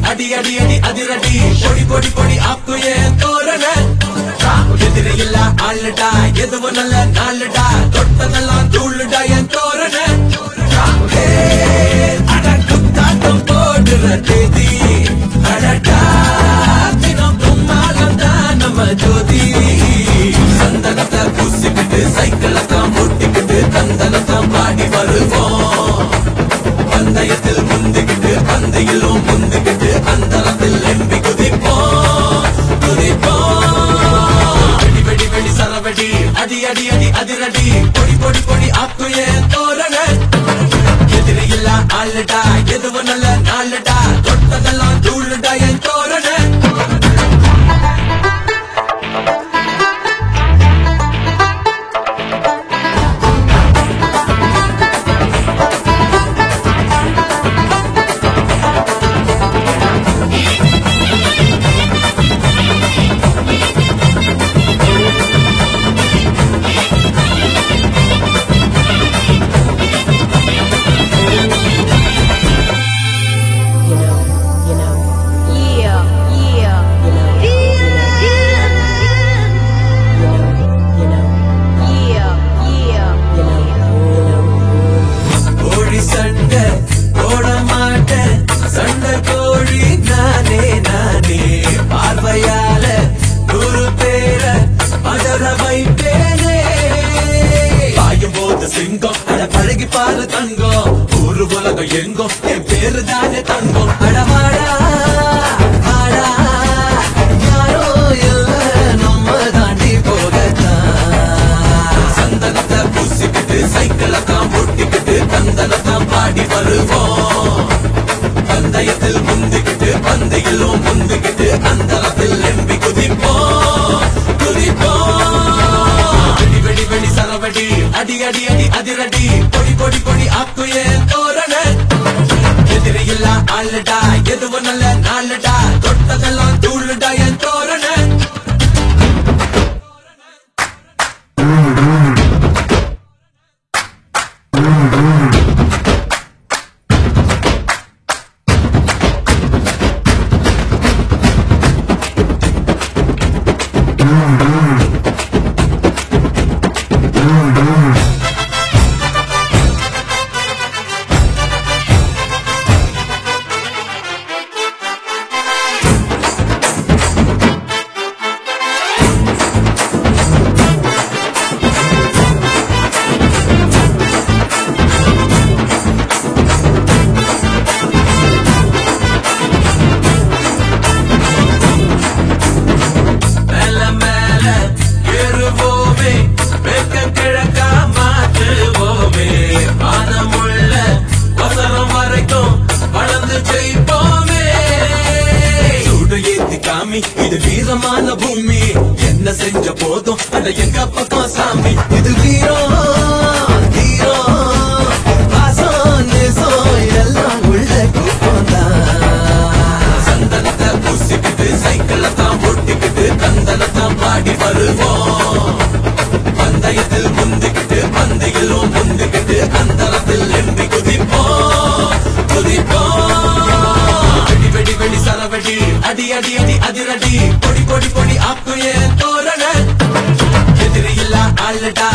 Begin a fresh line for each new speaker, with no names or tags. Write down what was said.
அடி அடி அடி அதிரடி பொடி பொடி பொடி ஆக்கு ஏன் தோரண எதிரி இல்ல ஆளுடா எதுவும் நல்ல நாளுடா தொட்டதெல்லாம் தூளுடா என் தோரண அட குத்தாட்டம் போடுற தேதி அடடா தினம் கும்மாளம் தான் நம்ம ஜோதி சந்தனத்தை பூசிக்கிட்டு சைக்கிளை தான் முட்டிக்கிட்டு தந்தனத்தான் பாடி வருவோம் பந்தயத்தில் முந்திக்கிட்டு பந்தையிலும் முந்திக்கிட்டு அந்தரத்தில் எம்பி குதிப்போம் குதிப்போம் வெடி வெடி வெடி சரவெடி அடி அடி அடி அதிரடி பொடி பொடி பொடி ஆக்கு ஏன் தோரண எதிரி இல்ல ஆளுடா எதுவும் நல்ல நாளுடா தொட்டதெல்லாம் தூளுடா என் தோரண
you know, you know,
Yeah, yeah.
you know, you know, you know,
Yeah, yeah.
you know, you know.
கோழி சண்டை போட மாட்டேன் சண்டை கோழி நானே நானே பார்வையால நூறு பேர பதற வைப்பேனே பாயும் போது சிங்கம் அட பழகி பாரு தங்கம் ஊரு உலகம் எங்கும் என் பேரு தானே தங்கம் அடமாடா ஆடா யாரோ இல்ல நம்ம தாண்டி போகத்தான் சந்தனத்தை பூசிக்கிட்டு சைக்கிளை தான் முட்டிக்கிட்டு தந்தனத்தான் பாடி வருவோம் பந்தயத்தில் முந்திக்கிட்டு பந்தையிலும் முந்திக்கிட்டு அந்தரத்தில் எம்பி குதிப்போம் குதிப்போம் வெடி வெடி வெடி சரவடி அடி அடி அடி அதிரடி பொடி பொடி பொடி ஆக்கு ஏன் தோரண எதிரி இல்ல ஆளுடா எதுவும் நல்ல நாளுடா தொட்டதெல்லாம் தூளுடா என் தோரண மேல மேல ஏறுவோமே மேற்க கிழக்கா மாற்றுவோமே வானமுள்ள வசரம் வரைக்கும் வளர்ந்து ஜெயிப்போமே சூடு ஏத்தி காமி இது வீரமான பூமி என்ன செஞ்ச போதும் அட எங்க பக்கம் சாமி இது வீரம் தீரம் பாசம் நேசம் எல்லாம் உள்ள கூப்பம்தான் சந்தனத்தை பூசிக்கிட்டு சைக்கிளை தான் ஓட்டிக்கிட்டு தந்தனத்தான் பாடி வருவோம் பந்தயத்தில் முந்திக்கிட்டு பந்தையிலும் முந்திக்கிட்டு அந்தரத்தில் எம்பி குதிப்போம் குதிப்போம் வெடி வெடி வெடி சரவெடி அடி அடி அடி அதிரடி பொடி பொடி பொடி ஆக்கு ஏன் தோரண எதிரி இல்ல ஆளுடா